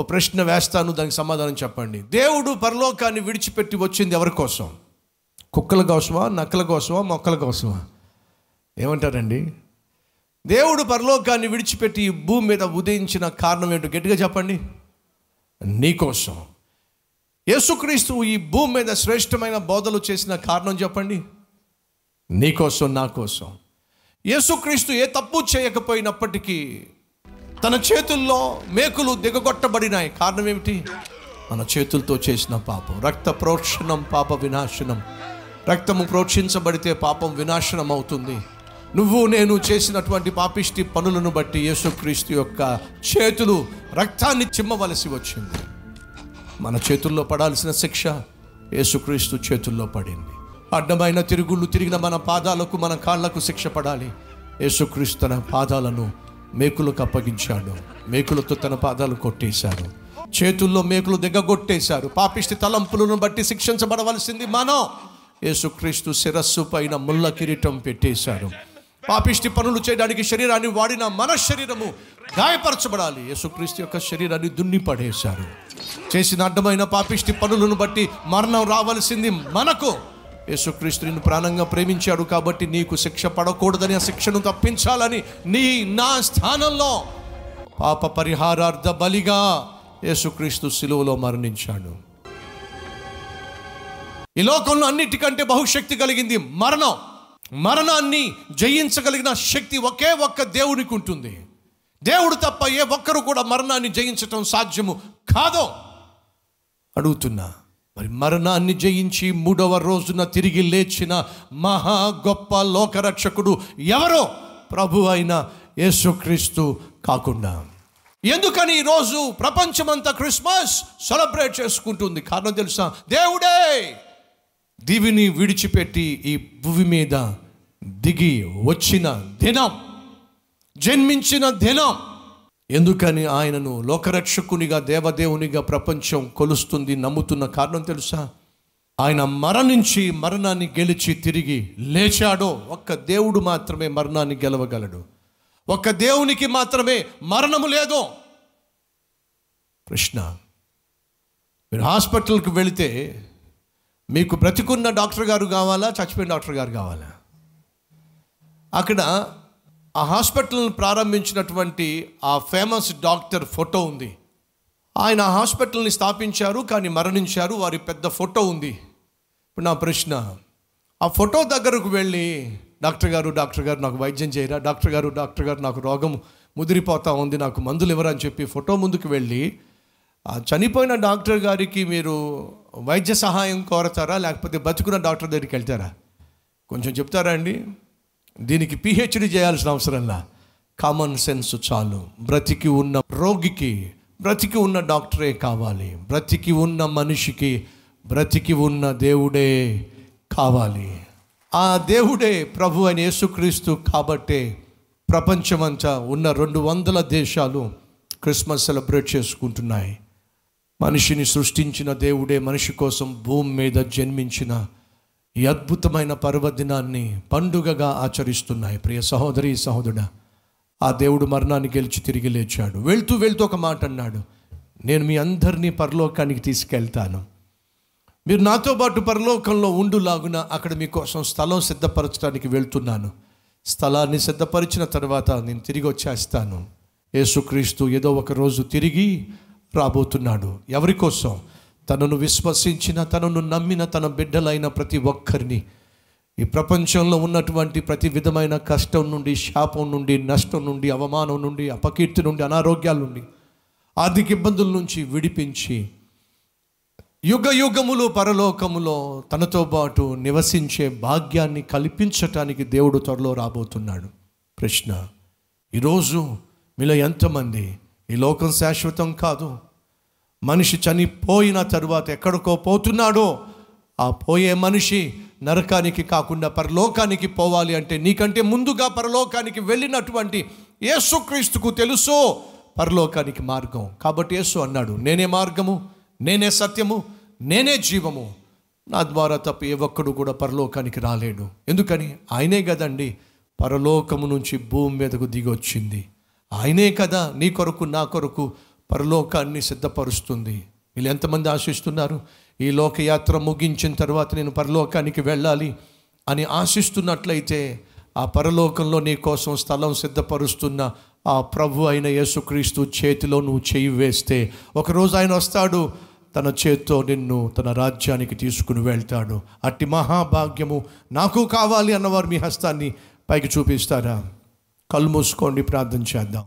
ప్రశ్న వేస్తాను దానికి సమాధానం చెప్పండి దేవుడు పరలోకాన్ని విడిచిపెట్టి వచ్చింది ఎవరి కోసం కుక్కల కోసమా నక్కల కోసమా మొక్కల కోసమా ఏమంటారండి దేవుడు పరలోకాన్ని విడిచిపెట్టి ఈ భూమి మీద ఉదయించిన కారణం ఏంటో గట్టిగా చెప్పండి నీకోసం యేసుక్రీస్తు ఈ భూమి మీద శ్రేష్టమైన బోధలు చేసిన కారణం చెప్పండి నీకోసం నా కోసం యేసుక్రీస్తు ఏ తప్పు చేయకపోయినప్పటికీ తన చేతుల్లో మేకులు దిగగొట్టబడినాయి కారణం ఏమిటి మన చేతులతో చేసిన పాపం రక్త ప్రోక్షణం పాప వినాశనం రక్తము ప్రోక్షించబడితే పాపం వినాశనం అవుతుంది నువ్వు నేను చేసినటువంటి పాపిష్టి పనులను బట్టి యేసుక్రీస్తు యొక్క చేతులు రక్తాన్ని చిమ్మవలసి వచ్చింది మన చేతుల్లో పడాల్సిన శిక్ష యేసుక్రీస్తు చేతుల్లో పడింది అడ్డమైన తిరుగుళ్ళు తిరిగిన మన పాదాలకు మన కాళ్లకు శిక్ష పడాలి యేసుక్రీస్తు తన పాదాలను మేకులకు అప్పగించాడు మేకులతో తన పాదాలు కొట్టేశాడు చేతుల్లో మేకులు దిగ్గగొట్టేశారు పాపిష్టి తలంపులను బట్టి శిక్షించబడవలసింది మనం యేసుక్రీస్తు శిరస్సు పైన ముళ్ళ కిరీటం పెట్టేశారు పాపిష్టి పనులు చేయడానికి శరీరాన్ని వాడిన మన శరీరము గాయపరచబడాలి యేసుక్రీస్తు యొక్క శరీరాన్ని దున్ని పడేశారు చేసిన అడ్డమైన పాపిష్టి పనులను బట్టి మరణం రావలసింది మనకు యేసుక్రీస్తు నిన్ను ప్రాణంగా ప్రేమించాడు కాబట్టి నీకు శిక్ష పడకూడదని ఆ శిక్షను తప్పించాలని నీ నా స్థానంలో పాప పరిహారార్థ బలిగా యేసుక్రీస్తు సిలువలో మరణించాడు ఈ లోకంలో అన్నిటికంటే బహుశక్తి కలిగింది మరణం మరణాన్ని జయించగలిగిన శక్తి ఒకే ఒక్క దేవునికి ఉంటుంది దేవుడు తప్ప ఏ ఒక్కరు కూడా మరణాన్ని జయించటం సాధ్యము కాదో అడుగుతున్నా మరి మరణాన్ని జయించి మూడవ రోజున తిరిగి లేచిన మహా గొప్ప లోకరక్షకుడు ఎవరో ప్రభు అయిన యేసుక్రీస్తు కాకుండా ఎందుకని ఈరోజు ప్రపంచమంతా క్రిస్మస్ సెలబ్రేట్ చేసుకుంటుంది కారణం తెలుసా దేవుడే దివిని విడిచిపెట్టి ఈ భూమి మీద దిగి వచ్చిన దినం జన్మించిన దినం ఎందుకని ఆయనను లోకరక్షకునిగా దేవదేవునిగా ప్రపంచం కొలుస్తుంది నమ్ముతున్న కారణం తెలుసా ఆయన మరణించి మరణాన్ని గెలిచి తిరిగి లేచాడో ఒక్క దేవుడు మాత్రమే మరణాన్ని గెలవగలడు ఒక్క దేవునికి మాత్రమే మరణము లేదు ప్రశ్న మీరు హాస్పిటల్కి వెళితే మీకు బ్రతికున్న డాక్టర్ గారు కావాలా చచ్చిపోయిన డాక్టర్ గారు కావాలా అక్కడ ఆ హాస్పిటల్ని ప్రారంభించినటువంటి ఆ ఫేమస్ డాక్టర్ ఫోటో ఉంది ఆయన ఆ హాస్పిటల్ని స్థాపించారు కానీ మరణించారు వారి పెద్ద ఫోటో ఉంది ఇప్పుడు నా ప్రశ్న ఆ ఫోటో దగ్గరకు వెళ్ళి డాక్టర్ గారు డాక్టర్ గారు నాకు వైద్యం చేయరా డాక్టర్ గారు డాక్టర్ గారు నాకు రోగం ముదిరిపోతా ఉంది నాకు మందులు ఇవ్వరని చెప్పి ఫోటో ముందుకు వెళ్ళి ఆ చనిపోయిన డాక్టర్ గారికి మీరు వైద్య సహాయం కోరతారా లేకపోతే బతుకున్న డాక్టర్ దగ్గరికి వెళ్తారా కొంచెం చెప్తారా అండి దీనికి పిహెచ్డి చేయాల్సిన అవసరంలా కామన్ సెన్స్ చాలు బ్రతికి ఉన్న రోగికి బ్రతికి ఉన్న డాక్టరే కావాలి బ్రతికి ఉన్న మనిషికి బ్రతికి ఉన్న దేవుడే కావాలి ఆ దేవుడే ప్రభు అని యేసుక్రీస్తు కాబట్టే ప్రపంచమంతా ఉన్న రెండు వందల దేశాలు క్రిస్మస్ సెలబ్రేట్ చేసుకుంటున్నాయి మనిషిని సృష్టించిన దేవుడే మనిషి కోసం భూమి మీద జన్మించిన ఈ అద్భుతమైన పర్వదినాన్ని పండుగగా ఆచరిస్తున్నాయి ప్రియ సహోదరి సహోదరుడా ఆ దేవుడు మరణాన్ని గెలిచి తిరిగి లేచాడు వెళ్తూ వెళ్తూ ఒక మాట అన్నాడు నేను మీ అందరినీ పరలోకానికి తీసుకెళ్తాను మీరు నాతో పాటు పరలోకంలో ఉండులాగున అక్కడ మీకోసం స్థలం సిద్ధపరచడానికి వెళ్తున్నాను స్థలాన్ని సిద్ధపరిచిన తర్వాత నేను తిరిగి వచ్చేస్తాను యేసుక్రీస్తు ఏదో ఒక రోజు తిరిగి రాబోతున్నాడు ఎవరి కోసం తనను విశ్వసించిన తనను నమ్మిన తన బిడ్డలైన ప్రతి ఒక్కరిని ఈ ప్రపంచంలో ఉన్నటువంటి ప్రతి విధమైన కష్టం నుండి శాపం నుండి నష్టం నుండి అవమానం నుండి అపకీర్తి నుండి అనారోగ్యాల నుండి ఆర్థిక ఇబ్బందుల నుంచి విడిపించి యుగ యుగములు పరలోకములో తనతో పాటు నివసించే భాగ్యాన్ని కల్పించటానికి దేవుడు త్వరలో రాబోతున్నాడు ప్రశ్న ఈరోజు మీలో ఎంతమంది ఈ లోకం శాశ్వతం కాదు మనిషి చనిపోయిన తరువాత ఎక్కడికో పోతున్నాడో ఆ పోయే మనిషి నరకానికి కాకుండా పరలోకానికి పోవాలి అంటే నీకంటే ముందుగా పరలోకానికి వెళ్ళినటువంటి యేసుక్రీస్తుకు తెలుసో పరలోకానికి మార్గం కాబట్టి యేసు అన్నాడు నేనే మార్గము నేనే సత్యము నేనే జీవము నా ద్వారా తప్ప ఏ ఒక్కడు కూడా పరలోకానికి రాలేడు ఎందుకని ఆయనే కదండి పరలోకము నుంచి భూమి మీదకు దిగి వచ్చింది ఆయనే కదా నీ కొరకు నా కొరకు పరలోకాన్ని సిద్ధపరుస్తుంది వీళ్ళు ఎంతమంది ఆశిస్తున్నారు ఈ లోకయాత్ర ముగించిన తర్వాత నేను పరలోకానికి వెళ్ళాలి అని ఆశిస్తున్నట్లయితే ఆ పరలోకంలో నీ కోసం స్థలం సిద్ధపరుస్తున్న ఆ ప్రభు అయిన యేసుక్రీస్తు చేతిలో నువ్వు చేయి వేస్తే ఒకరోజు ఆయన వస్తాడు తన చేత్తో నిన్ను తన రాజ్యానికి తీసుకుని వెళ్తాడు అట్టి మహాభాగ్యము నాకు కావాలి అన్నవారు మీ హస్తాన్ని పైకి చూపిస్తారా కళ్ళు మూసుకోండి ప్రార్థన చేద్దాం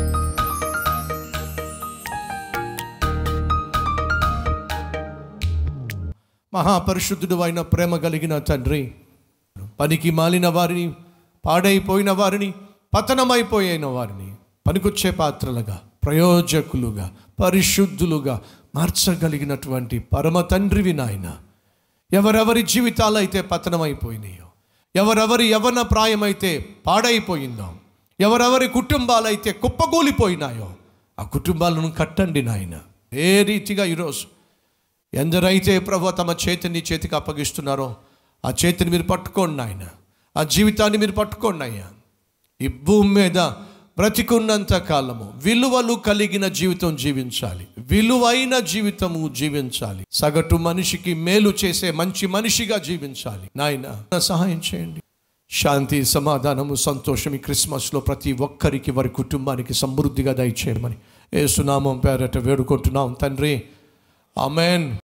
మహాపరిశుద్ధుడు అయిన ప్రేమ కలిగిన తండ్రి పనికి మాలిన వారిని పాడైపోయిన వారిని పతనమైపోయిన వారిని పనికొచ్చే పాత్రలుగా ప్రయోజకులుగా పరిశుద్ధులుగా మార్చగలిగినటువంటి పరమ తండ్రివి నాయన ఎవరెవరి జీవితాలు అయితే పతనమైపోయినాయో ఎవరెవరి యవన ప్రాయమైతే పాడైపోయిందో ఎవరెవరి కుటుంబాలైతే కుప్పకూలిపోయినాయో ఆ కుటుంబాలను కట్టండి నాయన ఏ రీతిగా ఈరోజు ఎందరైతే ప్రభు తమ చేతిని చేతికి అప్పగిస్తున్నారో ఆ చేతిని మీరు పట్టుకోండి నాయన ఆ జీవితాన్ని మీరు పట్టుకోండి అయ్యా ఈ భూమి మీద బ్రతికున్నంత కాలము విలువలు కలిగిన జీవితం జీవించాలి విలువైన జీవితము జీవించాలి సగటు మనిషికి మేలు చేసే మంచి మనిషిగా జీవించాలి నాయన సహాయం చేయండి శాంతి సమాధానము సంతోషం ఈ క్రిస్మస్లో ప్రతి ఒక్కరికి వారి కుటుంబానికి సమృద్ధిగా దయచేయమని ఏ సునామం పేరట వేడుకుంటున్నాం తండ్రి ఆమెన్